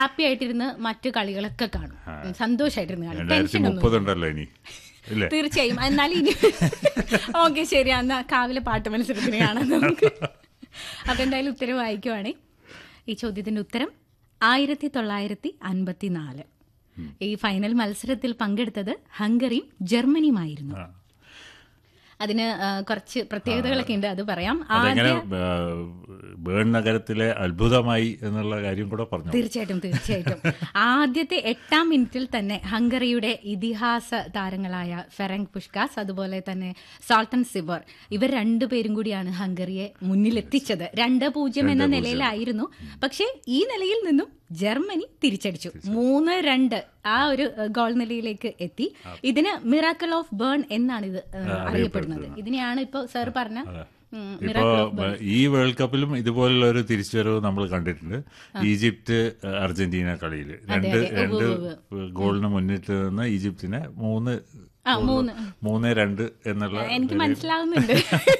Happy ആയിട്ടിരുന്ന് മറ്റു കളികളൊക്കെ കാണും സന്തോഷമായിട്ടിരുന്ന് കാണും രണ്ടായിരത്തി ടെൻഷൻ മുപ്പത് ഉണ്ടല്ലോ ഇനി ഇല്ലേ തീർച്ചയായും എന്നാലും ഇനി ഓക്കെ ശരി എന്നാ കാവിലെ പാട്ട് മത്സരത്തിന് കാണാം നമുക്ക് അപ്പൊ എന്തായാലും ഉത്തരം വായിക്കുവാണേ ഈ ചോദ്യത്തിന്റെ ഉത്തരം ആയിരത്തി തൊള്ളായിരത്തി അൻപത്തിനാല് ഈ ഫൈനൽ മത്സരത്തിൽ പങ്കെടുത്തത് ഹംഗറിയും ജർമ്മനിയുമായിരുന്നു ആ. അതിന് ആ, കുറച്ച് പ്രത്യേകതകളൊക്കെ ഉണ്ട് അത് പറയാം അതെങ്ങനെ ആദ്യ ബേൺ നഗരത്തിലെ അത്ഭുതമായി എന്നുള്ള കാര്യം കൂടെ പറഞ്ഞു തീർച്ചയായിട്ടും തീർച്ചയായിട്ടും ആദ്യത്തെ എട്ടാം മിനിറ്റിൽ തന്നെ ഹംഗറിയുടെ ഇതിഹാസ താരങ്ങളായ ഫെറങ് പുഷ്കാസ് അതുപോലെ തന്നെ സാൾട്ടൻ സിബർ ഇവർ രണ്ടുപേരും കൂടിയാണ് ഹംഗറിയെ മുന്നിലെത്തിച്ചത് രണ്ട് പൂജ്യം എന്ന നിലയിലായിരുന്നു പക്ഷേ ഈ നിലയിൽ നിന്നും ജർമ്മനി തിരിച്ചടിച്ചു മൂന്ന് രണ്ട് ആ ഒരു ഏഹ്, ഗോൾ നിലയിലേക്ക് എത്തി ഇതിന് മിറാക്കിൾ ഓഫ് ബേൺ എന്നാണ് ഇത് ഏഹ്, അറിയപ്പെടുന്നത് ഇതിനെയാണ് ഇപ്പൊ സാർ പറഞ്ഞ ഉം, ഇപ്പോ മിറാക്കിൾ ഓഫ് ബേൺ ഈ വേൾഡ് കപ്പിലും ഇതുപോലുള്ള ഒരു തിരിച്ചുവരവ് നമ്മൾ കണ്ടിട്ടുണ്ട് ഈജിപ്ത് അർജന്റീന കളിയിൽ രണ്ട് രണ്ട് ഗോളിന് മുന്നിട്ട് നിന്ന് ഈജിപ്തിനെ മൂന്ന് ആ മൂന്ന് മൂന്ന് രണ്ട് എന്നുള്ള എനിക്ക് മനസ്സിലാവുന്നുണ്ട്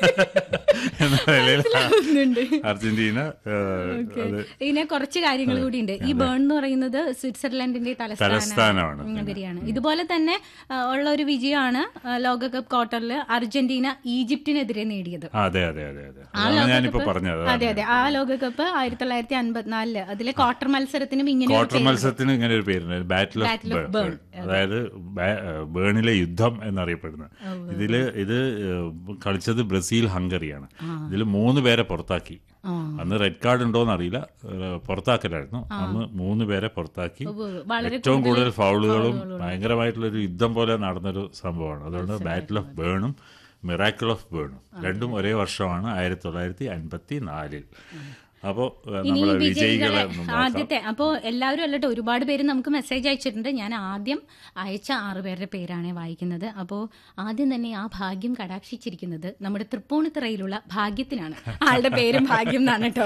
എന്ന നിലയിൽ മനസ്സിലാവുന്നുണ്ട് അർജന്റീന ഏഹ്, അത് ഇതിനെ കുറച്ച് കാര്യങ്ങൾ കൂടി ഉണ്ട് ഈ ബേൺ എന്ന് പറയുന്നത് സ്വിറ്റ്സർലൻഡിന്റെ തലസ്ഥാന തലസ്ഥാനമാണ് നഗരിയാണ് ഇതുപോലെ തന്നെ ആ, ഉള്ള ഒരു വിജയമാണ് ആ, ലോകകപ്പ് ക്വാർട്ടറിൽ അർജന്റീന ഈജിപ്തിനെതിരെ നേടിയത് ആ, അതെ അതെ അതെ അതെ ആ അതാണ് ഞാനിപ്പോ ലോകകപ്പ് പറഞ്ഞത് അതെ അതെ ആ ലോകകപ്പ് ആയിരത്തി തൊള്ളായിരത്തി അൻപത്തിനാലില് അതിലെ ക്വാർട്ടർ മത്സരത്തിനും ഇങ്ങനെ ഒരു ക്വാർട്ടർ മത്സരത്തിന് ഇങ്ങനെ ഒരു പേരുണ്ട് battle Battle of of Bern അതായത് ബാ- ബേണിലെ യുദ്ധം എന്നറിയപ്പെടുന്നത് ഇതില് ഇത് ഏഹ്, കളിച്ചത് ബ്രസീൽ ഹംഗറിയാണ് ഇതിൽ മൂന്ന് പേരെ പുറത്താക്കി ആ. അന്ന് റെഡ് കാർഡ് ഉണ്ടോന്ന് അറിയില്ല ഏഹ്, പുറത്താക്കലായിരുന്നു അന്ന് മൂന്ന് പേരെ പുറത്താക്കി ഉവ്വ് വളരെ ഏറ്റവും കൂടുതൽ ഫൗളുകളും ഭയങ്കരമായിട്ടുള്ള ഒരു യുദ്ധം പോലെ നടന്നൊരു സംഭവമാണ് അതുകൊണ്ട് ബാറ്റിൽ ഓഫ് ബേണും മിറാക്കിൾ ഓഫ് ബേണും രണ്ടും ഒരേ വർഷമാണ് ആയിരത്തി തൊള്ളായിരത്തി അൻപത്തി നാലിൽ അപ്പോ ഏഹ്, ഇനി നമ്മളെ വിജയികളെ വിജയികളെ ഒന്ന് നോക്കാം. ആദ്യത്തെ അപ്പോ എല്ലാവരും അല്ലട്ടോ ഒരുപാട് പേര് നമുക്ക് മെസ്സേജ് അയച്ചിട്ടുണ്ട് ഞാൻ ആദ്യം അയച്ച ആറ് പേരുടെ പേരാണ് വായിക്കുന്നത് അപ്പോൾ ആദ്യം തന്നെ ആ ഭാഗ്യം കടാക്ഷിച്ചിരിക്കുന്നത് നമ്മുടെ തൃപ്പൂണിത്തുറയിലുള്ള ഭാഗ്യത്തിനാണ് ആളുടെ പേരും ഭാഗ്യം എന്നാണ് കേട്ടോ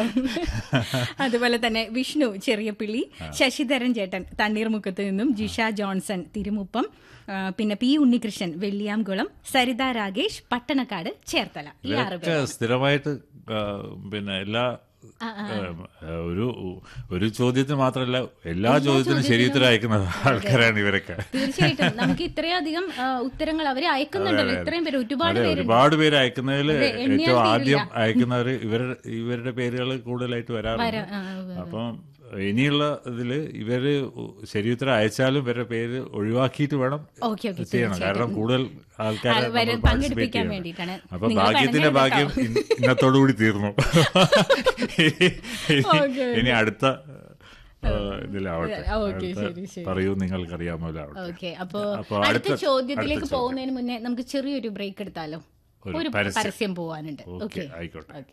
അതുപോലെ തന്നെ വിഷ്ണു ചെറിയപ്പിള്ളി ശശിധരൻ ചേട്ടൻ തണ്ണീർമുക്കത്ത് നിന്നും ജിഷ ജോൺസൺ തിരുമുപ്പം ആ, പിന്നെ പി ഉണ്ണികൃഷ്ണൻ വെള്ളിയാംകുളം സരിത രാഗേഷ് പട്ടണക്കാട് ചേർത്തല ഈ ആറ് പേർ ഇവരൊക്കെ സ്ഥിരമായിട്ട് ആ, പിന്നെ എല്ലാ ഏം, ഒരു ഒരു ചോദ്യത്തിന് മാത്രമല്ല എല്ലാ ചോദ്യത്തിനും ശരിയുത്തരം അയക്കുന്ന ആൾക്കാരാണ് ഇവരൊക്കെ തീർച്ചയായിട്ടും നമുക്ക് ഇത്രയധികം ആ, ഉത്തരങ്ങൾ അവര് അയക്കുന്നുണ്ടല്ലോ ഇത്രയും പേര് ഒരുപാട് അതെ പേര് ഒരുപാട് പേര് അയക്കുന്നതിൽ അതെ, എണ്ണിയാൽ ഏറ്റവും തീരില്ല. ആദ്യം അയക്കുന്നവർ ഇവരുടെ ഇവരുടെ പേരുകൾ കൂടുതലായിട്ട് വരാറുണ്ട് ആ, ഉവ്വ്. അപ്പം ഇനിയുള്ള ഇതില് ഇവര് ശരിയുത്തരം അയച്ചാലും ഇവരുടെ പേര് ഒഴിവാക്കിയിട്ട് വേണം ഓക്കെ ഓക്കെ ചെയ്യണം കാരണം കൂടുതൽ ആൾക്കാരെ ആൾ വരെ നമ്മൾ പങ്കെടുപ്പിക്കാൻ participate ചെയ്യണം. വേണ്ടിയിട്ടാണ്. അപ്പൊ നിങ്ങൾ ഭാഗ്യത്തിന്റെ പറഞ്ഞത് ഭാഗ്യം ഇന്ന- ഇന്നത്തോടുകൂടി തീർന്നു ഇനി- ഓക്കേ, ഇനി അടുത്ത ആ, ഇതിലാവട്ടെ ഓക്കേ, അടുത്ത ശരി, ശരി. പറയൂ നിങ്ങൾക്കറിയാമല്ലോ ആവട്ടെ ഓക്കെ അപ്പോ അപ്പൊ അടുത്ത അടുത്ത- ചോദ്യത്തിലേക്ക് അടുത്ത ചോദ്യം. പോകുന്നതിന് മുന്നേ നമുക്ക് ചെറിയൊരു ബ്രേക്ക് എടുത്താലോ ഒരു ഒരു പരസ്യം. പരസ്യം പോവാനുണ്ട് ഓക്കെ ഓക്കെ ആയിക്കോട്ടെ ഓക്കെ